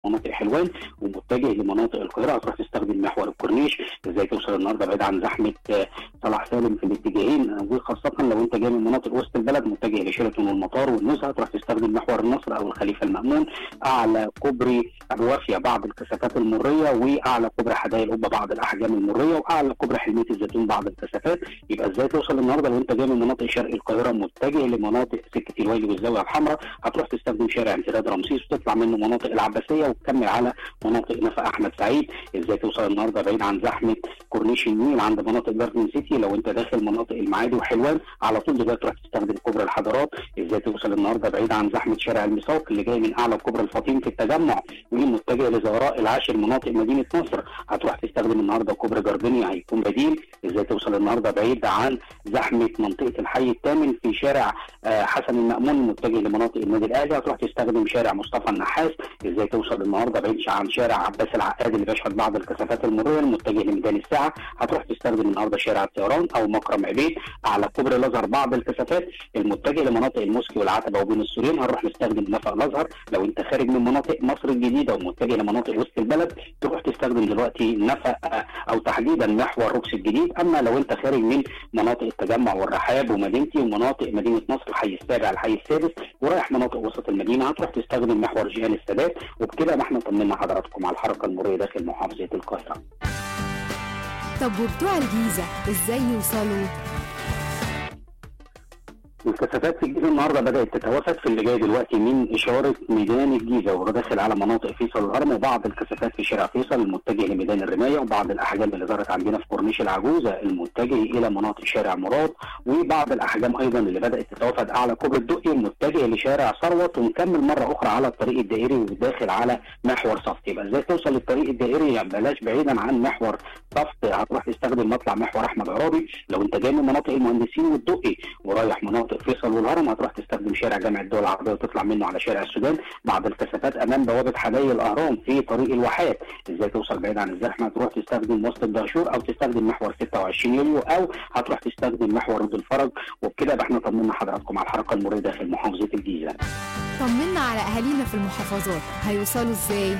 مناطق حلوان ومتجه لمناطق القاهره هتروح تستخدم محور الكورنيش ازاي توصل النهارده بعيد عن زحمه آه، صلاح سالم في الاتجاهين آه، وخاصه لو انت جاي من مناطق وسط البلد متجه لشيراتون والمطار والنزهه هتروح تستخدم محور النصر او الخليفه المامون اعلى كوبري ابو وافيه بعض الكثافات المريه واعلى كوبري حدائق القبه بعض الاحجام المريه واعلى كوبري حلميه الزيتون بعض الكثافات يبقى ازاي توصل النهارده لو انت جاي من مناطق شرق القاهره متجه لمناطق سكه الويلي والزاويه الحمراء هتروح تستخدم شارع امتداد رمسيس وتطلع منه مناطق العباسيه وتكمل على مناطق نفق احمد سعيد ازاي توصل النهارده بعيد عن زحمه كورنيش النيل عند مناطق جاردن سيتي لو انت داخل مناطق المعادي وحلوان على طول دلوقتي تروح تستخدم كوبري الحضارات ازاي توصل النهارده بعيد عن زحمه شارع الميثاق اللي جاي من اعلى كوبري الفاطين في التجمع ومتجه لزهراء العاشر مناطق مدينه نصر هتروح تستخدم النهارده كوبري جاردينيا هيكون بديل ازاي توصل النهارده بعيد عن زحمه منطقه الحي الثامن في شارع آه، حسن المأمون متجه لمناطق النادي الاهلي هتروح تستخدم شارع مصطفى النحاس ازاي توصل النهارده بعيد عن شارع عباس العقاد اللي بيشهد بعض الكثافات المروريه المتجه لميدان الساعه هتروح تستخدم النهارده شارع الطيران او مكرم عبيد على كوبري الازهر بعض الكثافات المتجه لمناطق الموسكي والعتبه وبين السورين هنروح نستخدم نفق الازهر لو انت خارج من مناطق مصر الجديده ومتجه لمناطق وسط البلد تروح تستخدم دلوقتي نفق آه، او تحديدا محور روكس الجديد اما لو انت خارج من مناطق التجمع والرحاب ومدينتي ومناطق مدينه نصر الحي السابع الحي السادس ورايح مناطق وسط المدينه هتروح تستخدم محور جيهان السادات وبكده ما احنا طمنا حضراتكم على الحركه المروريه داخل محافظه القاهره طب وبتوع الجيزة ازاي يوصلوا؟ الكثافات في الجيزه النهارده بدات تتوافد في اللي جاي دلوقتي من اشاره ميدان الجيزه وهو داخل على مناطق فيصل الهرم وبعض الكثافات في شارع فيصل المتجه لميدان الرمايه وبعض الاحجام اللي ظهرت عندنا في كورنيش العجوزه المتجه الى مناطق شارع مراد وبعض الاحجام ايضا اللي بدات تتوافد اعلى كوبري الدقي المتجه لشارع ثروت ونكمل مره اخرى على الطريق الدائري وداخل على محور صفت يبقى ازاي توصل للطريق الدائري يعني بلاش بعيدا عن محور صفت هتروح تستخدم مطلع محور احمد عرابي لو انت جاي من مناطق المهندسين والدقي ورايح مناطق فيصل والهرم هتروح تستخدم شارع جامع الدول العربيه وتطلع منه على شارع السودان بعض الكثافات امام بوابه حدائق الاهرام في طريق الواحات ازاي توصل بعيد عن الزحمه تروح تستخدم وسط الدهشور او تستخدم محور 26 يوليو او هتروح تستخدم محور رود الفرج وبكده يبقى احنا طمنا حضراتكم على الحركه المروريه داخل محافظه الجيزه طمنا على اهالينا في المحافظات هيوصلوا ازاي؟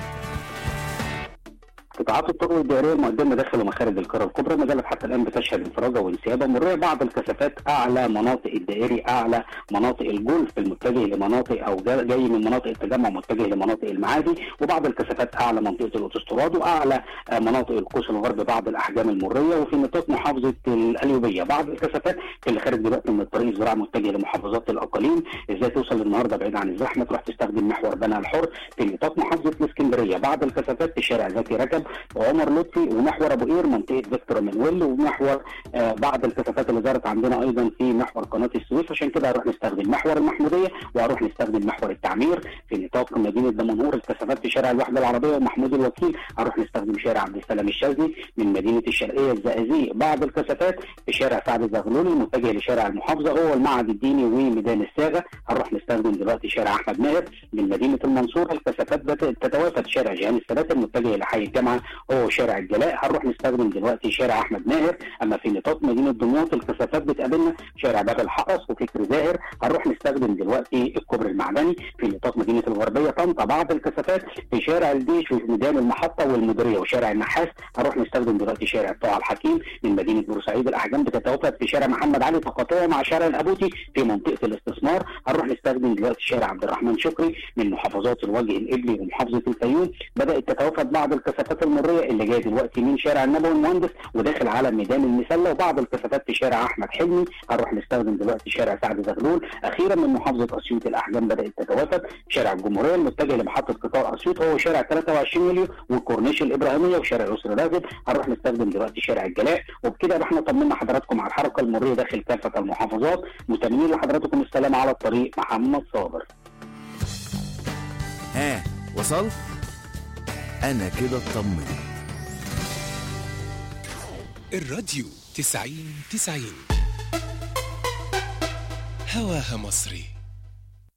قطاعات الطرق الدائريه المقدمه داخل ومخارج القاره الكبرى ما زالت حتى الان بتشهد انفراجه وانسيابه مروريه بعض الكثافات اعلى مناطق الدائري اعلى مناطق الجولف المتجه لمناطق او جا- جاي من مناطق التجمع متجه لمناطق المعادي وبعض الكثافات اعلى منطقه الاوتوستراد واعلى آه، مناطق القوس الغربي بعض الاحجام المريه وفي نطاق محافظه القليوبيه بعض الكثافات اللي خارج دلوقتي من الطريق الزراعي متجه لمحافظات الاقاليم ازاي توصل النهارده بعيد عن الزحمه تروح تستخدم محور بنها الحر في نطاق محافظه الاسكندريه بعض الكثافات في شارع زكي رجب وعمر لطفي ومحور ابو قير منطقه فيكتور مانويل ومحور آه بعض الكثافات اللي ظهرت عندنا ايضا في محور قناه السويس عشان كده هنروح نستخدم محور المحموديه وهروح نستخدم محور التعمير في نطاق مدينه دمنهور الكثافات في شارع الوحده العربيه ومحمود الوكيل هروح نستخدم شارع عبد السلام الشاذلي من مدينه الشرقيه الزقازيق بعض الكثافات في شارع سعد الزغلولي متجه لشارع المحافظه هو المعهد الديني وميدان الساغه هنروح نستخدم دلوقتي شارع احمد ماهر من مدينه المنصوره الكثافات بت- تتوافد شارع جهان السادات المتجه لحي الجامعه هو شارع الجلاء هنروح نستخدم دلوقتي شارع احمد ماهر اما في نطاق مدينه دمياط الكثافات بتقابلنا شارع باب الحرس وفكر زاهر هنروح نستخدم دلوقتي الكوبري المعدني في نطاق مدينه الغربيه طنطا بعض الكثافات في شارع الجيش وفي ميدان المحطه والمديريه وشارع النحاس هنروح نستخدم دلوقتي شارع طه الحكيم من مدينه بورسعيد الاحجام بتتوافد في شارع محمد علي تقاطعه مع شارع الابوتي في منطقه الاستثمار هنروح نستخدم دلوقتي شارع عبد الرحمن شكري من محافظات الوجه الابلي ومحافظه الفيوم بدات تتوافد بعض الكثافات المريه اللي جايه دلوقتي من شارع النبوي المهندس وداخل على ميدان المسله وبعض الكثافات في شارع احمد حلمي هنروح نستخدم دلوقتي شارع سعد زغلول اخيرا من محافظه اسيوط الاحجام بدات تتوافد شارع الجمهوريه المتجه لمحطه قطار اسيوط هو شارع 23 يوليو والكورنيش الابراهيميه وشارع يسر راغب هنروح نستخدم دلوقتي شارع الجلاء وبكده يبقى احنا طمنا حضراتكم على الحركه المريه داخل كافه المحافظات متمنين لحضراتكم السلام على الطريق محمد صابر ها وصلت انا كده اطمنت الراديو تسعين تسعين هواها مصري